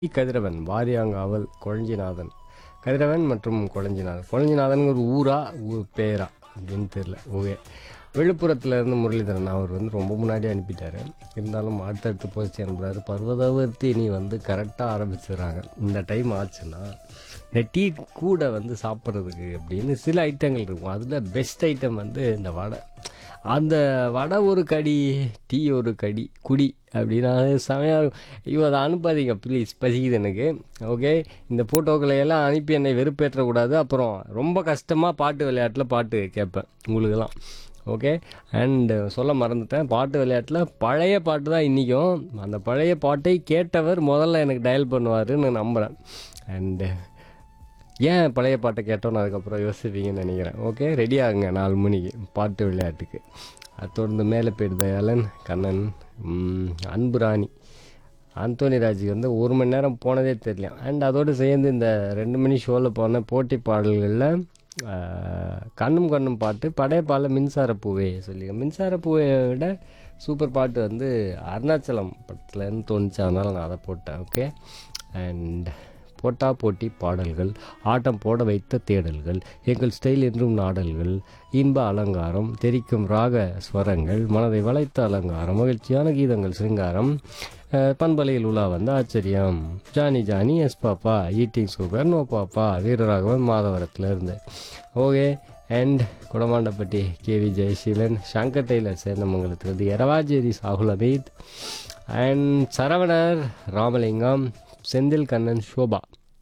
கதிரவன் வாரியாங்காவல் கொழஞ்சிநாதன் கதிரவன் மற்றும் கொழஞ்சிநாதன் கொழஞ்சிநாதன் ஒரு ஊரா ஊர் பேரா அப்படின்னு தெரியல ஓகே விழுப்புரத்துல இருந்து முரளிதரன் அவர் வந்து ரொம்ப முன்னாடி அனுப்பிட்டாரு இருந்தாலும் அடுத்தடுத்து போஸ்ட் அனுப்புறாரு பர்வதவர்த்தி இனி வந்து கரெக்டாக ஆரம்பிச்சிடுறாங்க இந்த டைம் ஆச்சுன்னா இந்த டீ கூட வந்து சாப்பிட்றதுக்கு அப்படின்னு சில ஐட்டங்கள் இருக்கும் அதில் பெஸ்ட் ஐட்டம் வந்து இந்த வடை அந்த வடை ஒரு கடி டீ ஒரு கடி குடி அப்படின்னா செமையாக இருக்கும் ஐயோ அதை அனுப்பாதீங்க ப்ளீஸ் பசிக்குது எனக்கு ஓகே இந்த ஃபோட்டோக்களை எல்லாம் அனுப்பி என்னை வெறுப்பேற்றக்கூடாது அப்புறம் ரொம்ப கஷ்டமாக பாட்டு விளையாட்டில் பாட்டு கேட்பேன் உங்களுக்கெல்லாம் ஓகே அண்டு சொல்ல மறந்துட்டேன் பாட்டு விளையாட்டில் பழைய பாட்டு தான் இன்றைக்கும் அந்த பழைய பாட்டை கேட்டவர் முதல்ல எனக்கு டயல் பண்ணுவாருன்னு நம்புகிறேன் அண்டு ஏன் பழைய பாட்டை கேட்டோன்னு அதுக்கப்புறம் யோசிப்பீங்கன்னு நினைக்கிறேன் ஓகே ரெடி ஆகுங்க நாலு மணிக்கு பாட்டு விளையாட்டுக்கு அது தொடர்ந்து மேலே போயிட்டு தயாளன் கண்ணன் ம், அன்பு ராணி அந்தோனி ராஜுக்கு வந்து ஒரு மணி நேரம் போனதே தெரியல அண்ட் அதோடு சேர்ந்து இந்த ரெண்டு மணி ஷோவில் போன போட்டி பாடல்களில் ஆஹ், கண்ணும் கண்ணும் பாட்டு படையப்பால மின்சார பூவே சொல்லிங்க மின்சார பூவை விட சூப்பர் பாட்டு வந்து அருணாச்சலம் படத்துலேருந்து தோணுச்சு அதனால் நான் அதை போட்டேன் ஓகே அண்ட் போட்டா போட்டி பாடல்கள் ஆட்டம் போட வைத்த தேடல்கள் எங்கள் ஸ்டைல் என்றும் நாடல்கள் இன்ப அலங்காரம் தெரிக்கும் ராக ஸ்வரங்கள் மனதை வளைத்த அலங்காரம் மகிழ்ச்சியான கீதங்கள் சிங்காரம் அஹ், பண்பலையில் உலா வந்த ஆச்சரியம் Johnny Johnny yes papa eating super no papa Veeraraghavan மாதவரத்தில் இருந்து okay and Kudamandappatti KV Jayaseelan Shankar tailor சேர்ந்தமங்கலத்திலிருந்து எரவாஜேரி சாகுல் அமீத் அண்ட் சரவணர் ராமலிங்கம் செந்தில் கண்ணன் சோபா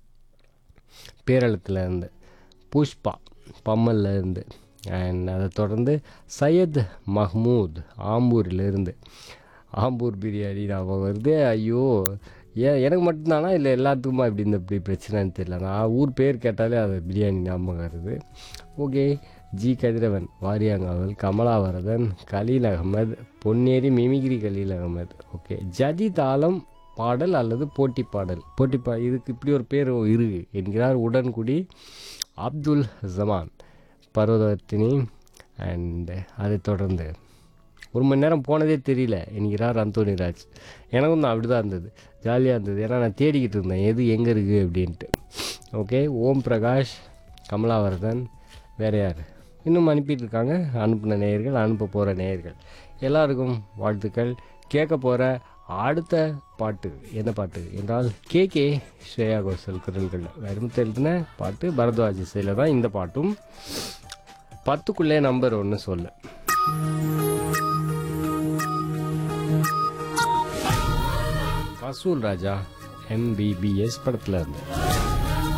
பேரளத்தில் இருந்து புஷ்பா பம்மல்ல இருந்து அண்ட் அதை தொடர்ந்து சையத் மஹ்மூத் ஆம்பூரில் இருந்து ஆம்பூர் பிரியாணி ஞாபகம் வருது ஐயோ ஏன் எனக்கு மட்டும்தானா இல்லை எல்லாத்துக்குமா இப்படி இந்த இப்படி பிரச்சனைன்னு தெரியல நான் ஊர் பேர் கேட்டாலே அது பிரியாணி ஞாபகம் வருது okay ji Kathiravan Variyangaval Kamalavaradhan Khaleel Ahmed Ponneri mimicry Khaleel Ahmed okay ஜதி தாளம் பாடல் அல்லது போட்டி பாடல் போட்டி பா இதுக்கு இப்படி ஒரு பேர் இருக்கு என்கிறார் உடன்குடி அப்துல் ஜமான் பர்வதத்தினி அண்ட் அதைத் தொடர்ந்து ஒரு மணி நேரம் போனதே தெரியல என்கிறார் அந்தோனி ராஜ் எனக்கும் தான் அப்படி தான் இருந்தது ஜாலியாக இருந்தது ஏன்னா நான் தேடிக்கிட்டு இருந்தேன் எது எங்கே இருக்குது அப்படின்ட்டு ஓகே ஓம் பிரகாஷ் கமலாவர்தன் வேறு யார் இன்னும் அனுப்பிட்டு இருக்காங்க அனுப்பின நேயர்கள் அனுப்ப போகிற நேயர்கள் எல்லாருக்கும் வாழ்த்துக்கள் கேட்க போகிற அடுத்த பாட்டு என்ன பாட்டு என்றால் கே கே ஸ்ரேயா கோஷல் குரல்களில் வெறும் தெரிந்த பாட்டு பரத்வாஜ் இசையில் தான் இந்த பாட்டும் பத்துக்குள்ளே நம்பர் ஒன்று சொல்ல வசூல் ராஜா எம்பிபிஎஸ் படத்தில் இருந்து